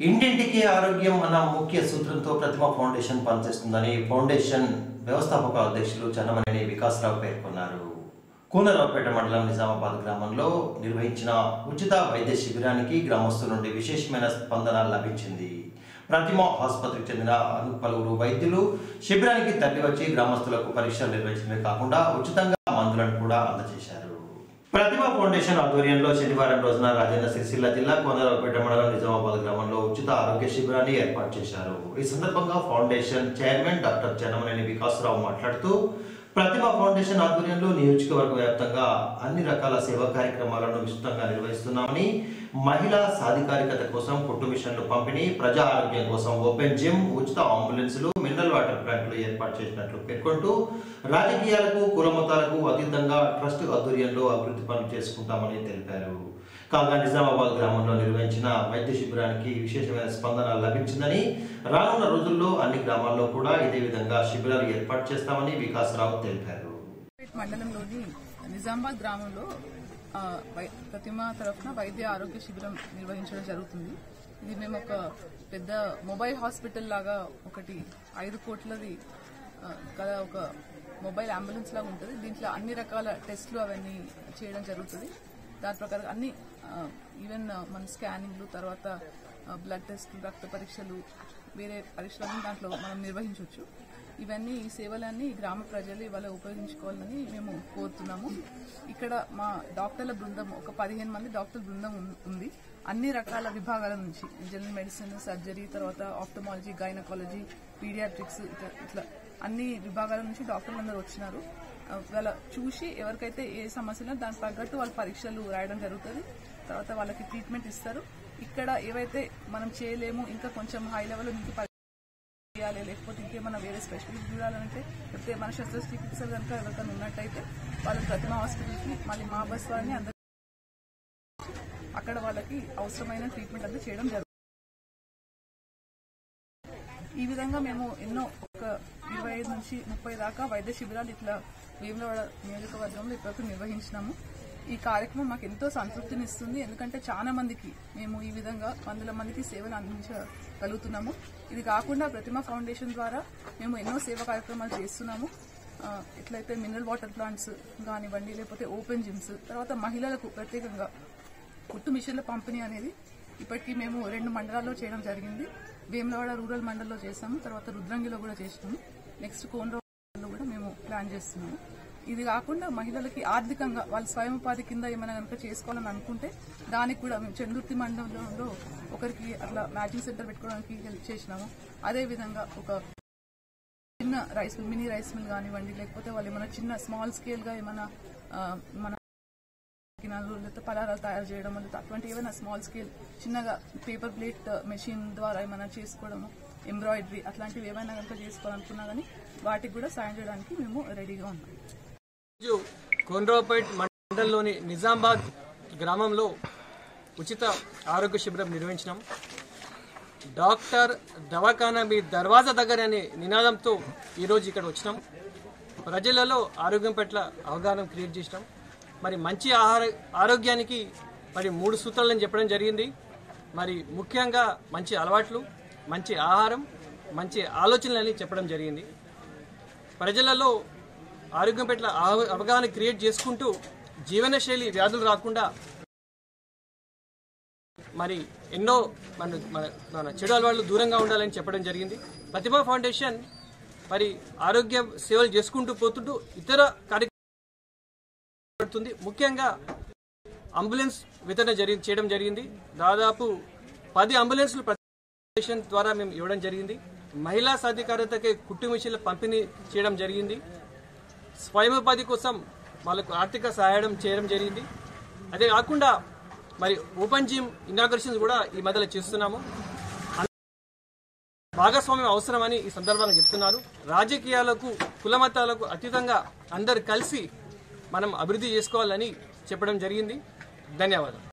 ఇంటింటికి ఆరోగ్యం అన్న ముఖ్య సూత్రంతో ప్రతిమ ఫౌండేషన్ పనిచేస్తుందని ఫౌండేషన్ వ్యవస్థాపక అధ్యక్షులు చన్నమనేని వికాసరావు పేర్కొన్నారు కూనరావుపేట మండలం నిజామాబాద్ గ్రామంలో నిర్వహించిన ఉచిత వైద్య శిబిరానికి గ్రామస్తుల నుండి విశేషమైన స్పందన లభించింది ప్రతిమ ఆసుపత్రికి చెందిన అను- పలువురు వైద్యులు శిబిరానికి తరలివచ్చి గ్రామస్తులకు పరీక్షలు నిర్వహించడమే కాకుండా ఉచితంగా మందులను కూడా అందజేశారు ప్రతిభ ఫౌండేషన్ ఆధ్వర్యంలో శనివారం రోజున రాజన్న సిరిసిల్ల జిల్లా కోనరావుపేట మండలం నిజామాబాద్ గ్రామంలో ఉచిత ఆరోగ్య శిబిరాన్ని ఏర్పాటు చేశారు ఈ సందర్భంగా foundation chairman doctor Chennamaneni Vikasrao మాట్లాడుతూ ప్రతిభ ఫౌండేషన్ ఆధ్వర్యంలో నియోజకవర్గ వ్యాప్తంగా అన్ని రకాల సేవా కార్యక్రమాలను విస్తృతంగా నిర్వహిస్తున్నామని మహిళా సాధికారికత కోసం కుట్టు మిషన్లు పంపిణీ ప్రజా ఆరోగ్యం కోసం ఓపెన్ జిమ్ ఉచిత అంబులెన్సులు మినరల్ వాటర్ ప్లాంట్లు ఏర్పాటు చేసినట్లు పేర్కొంటూ రాజకీయాలకు కులమతాలకు అతీతంగా ట్రస్ట్ ఆధ్వర్యంలో అభివృద్ధి పనులు చేసుకుంటామని తెలిపారు కాగా నిజామాబాద్ గ్రామంలో నిర్వహించిన వైద్య శిబిరానికి విశేషమైన స్పందన లభించిందని రానున్న రోజుల్లో అన్ని గ్రామాల్లో కూడా ఇదే విధంగా శిబిరాలు ఏర్పాటు చేస్తామని వికాసరావు తెలిపారు పేట్ మండలంలోని నిజామాబాద్ గ్రామంలో ఆ, వై- ప్రతిమ తరఫున వైద్య ఆరోగ్య శిబిరం నిర్వహించడం జరుగుతుంది ఇది మేము ఒక పెద్ద మొబైల్ హాస్పిటల్ లాగా ఒకటి ఐదు కోట్లది ఆ, గల ఒక మొబైల్ అంబులెన్స్ లాగా ఉంటుంది దీంట్లో అన్ని రకాల టెస్ట్లు అవన్నీ చేయడం జరుగుతుంది దాని ప్రకారం అన్ని ఆ, ఈవెన్ ఆ, మన స్కానింగ్లు తర్వాత ఆ, బ్లడ్ టెస్ట్లు రక్త పరీక్షలు వేరే పరీక్షలన్నీ దాంట్లో మనం నిర్వహించవచ్చు ఇవన్నీ ఈ సేవలన్నీ గ్రామ ప్రజలు ఇవాళ ఉపయోగించుకోవాలని మేము కోరుతున్నాము ఇక్కడ మా డాక్టర్ల బృందం ఒక పదిహేను మంది డాక్టర్ బృందం ఉం- ఉంది అన్ని రకాల విభాగాల నుంచి జనరల్ మెడిసిన్ సర్జరీ తర్వాత ఆప్టమాలజీ గైనకాలజీ పీడియాట్రిక్స్ ఇట్లా ఇట్లా అన్ని విభాగాల నుంచి డాక్టర్లు అందరూ వచ్చినారు ఆ, వాళ్ళ చూసి ఎవరికైతే ఏ సమస్య ఉన్నా దానికి తగ్గట్టు వాళ్ళ పరీక్షలు రాయడం జరుగుతుంది తర్వాత వాళ్ళకి ట్రీట్మెంట్ ఇస్తారు ఇక్కడ ఏవైతే మనం చేయలేము ఇంకా కొంచెం హై లెవెల్ ఇంకా పరి- చేయాలి లేకపోతే ఇంకేమైనా వేరే స్పెషలిస్ట్ చూడాలంటే లేకపోతే మన శస్త్రచికిత్సలు కనుక ఎవరికైనా ఉన్నట్టయితే వాళ్ళకి ప్రతిమ హాస్పిటల్కి మళ్ళీ మా బస్ వారిని అందరూ అక్కడ వాళ్ళకి అవసరమైన ట్రీట్మెంట్ అంతా చేయడం జరుగుతుంది ఈ విధంగా మేము ఎన్నో ఒక ఇరవై ఐదు నుంచి ముప్పై దాకా వైద్య శిబిరాలు ఇట్లా వేములవాడ నియోజకవర్గంలో ఇప్పటివరకు నిర్వహించినాము ఈ కార్యక్రమం మాకు ఎంతో సంతృప్తిని ఇస్తుంది ఎందుకంటే చాలా మందికి మేము ఈ విధంగా వందల మందికి సేవలు అందించగలుగుతున్నాము ఇది కాకుండా ప్రతిమ ఫౌండేషన్ ద్వారా మేము ఎన్నో సేవా కార్యక్రమాలు చేస్తున్నాము ఆ, ఎట్లయితే మినరల్ వాటర్ ప్లాంట్స్ కానివ్వండి లేకపోతే ఓపెన్ జిమ్స్ తర్వాత మహిళలకు ప్రత్యేకంగా కుట్టు మిషన్ల పంపిణీ అనేది ఇప్పటికీ మేము రెండు మండలాల్లో చేయడం జరిగింది వేములవాడ రూరల్ మండలంలో చేసాము తర్వాత రుద్రంగిలో కూడా చేసినాము నెక్స్ట్ కోనరావులో కూడా మేము ప్లాన్ చేస్తున్నాము ఇది కాకుండా మహిళలకి ఆర్థికంగా వాళ్ళ స్వయం ఉపాధి కింద ఏమైనా కనుక చేసుకోవాలని అనుకుంటే దానికి కూడా మేము చందుర్తి మండలంలో ఒకరికి అట్లా మ్యాచింగ్ సెంటర్ పెట్టుకోవడానికి హెల్ప్ చేసినాము అదేవిధంగా ఒక చిన్న rice mill mini rice mill కానివ్వండి లేకపోతే వాళ్ళు ఏమైనా చిన్న స్మాల్ స్కేల్ గా ఏమైనా ఆ, మన కినాలు లేకపోతే పలారాలు తయారు చేయడం లేకపోతే అటువంటి ఏమైనా స్మాల్ స్కేల్ చిన్నగా పేపర్ ప్లేట్ మెషిన్ ద్వారా ఏమైనా చేసుకోవడము ఎంబ్రాయిడరీ అట్లాంటివి ఏమైనా కనుక చేసుకోవాలనుకున్నా కానీ వాటికి కూడా సాయం చేయడానికి మేము రెడీగా ఉన్నాం ఈరోజు కొండ్రావుపేట్ మండలంలోని నిజామాబాద్ గ్రామంలో ఉచిత ఆరోగ్య శిబిరం నిర్వహించినాం డాక్టర్ దవాఖానా మీ దర్వాజా దగ్గర అనే నినాదంతో ఈరోజు ఇక్కడ వచ్చినాం ప్రజలలో ఆరోగ్యం పట్ల అవగాహన క్రియేట్ చేసినాం మరి మంచి ఆహార ఆరోగ్యానికి మరి మూడు సూత్రాలను చెప్పడం జరిగింది మరి ముఖ్యంగా మంచి అలవాట్లు మంచి ఆహారం మంచి ఆలోచనలని చెప్పడం జరిగింది ప్రజలలో ఆరోగ్యం పట్ల అవ- అవగాహన క్రియేట్ చేసుకుంటూ జీవనశైలి వ్యాధులు రాకుండా మరి ఎన్నో మన మన మన చెడు అలవాట్లు దూరంగా ఉండాలని చెప్పడం జరిగింది ప్రతిభా ఫౌండేషన్ మరి ఆరోగ్య సేవలు చేసుకుంటూ పోతుంటూ ఇతర కార్యక్రమాలు ముఖ్యంగా అంబులెన్స్ వితరణ జరిగి చేయడం జరిగింది దాదాపు పది అంబులెన్స్లు ఫౌండేషన్ ద్వారా మేము ఇవ్వడం జరిగింది మహిళా సాధికారతకి కుట్టు మిషన్ల పంపిణీ చేయడం జరిగింది స్వయం ఉపాధి కోసం వాళ్ళకు ఆర్థిక సహాయం చేయడం జరిగింది అదే కాకుండా మరి ఓపెన్ జిమ్ ఇనాగరేషన్స్ కూడా ఈ మధ్యలో చేస్తున్నాము భాగస్వామ్యం అవసరమని ఈ సందర్భంగా చెప్తున్నారు రాజకీయాలకు కులమతాలకు అతీతంగా అందరు కలిసి మనం అభివృద్ధి చేసుకోవాలని చెప్పడం జరిగింది ధన్యవాదాలు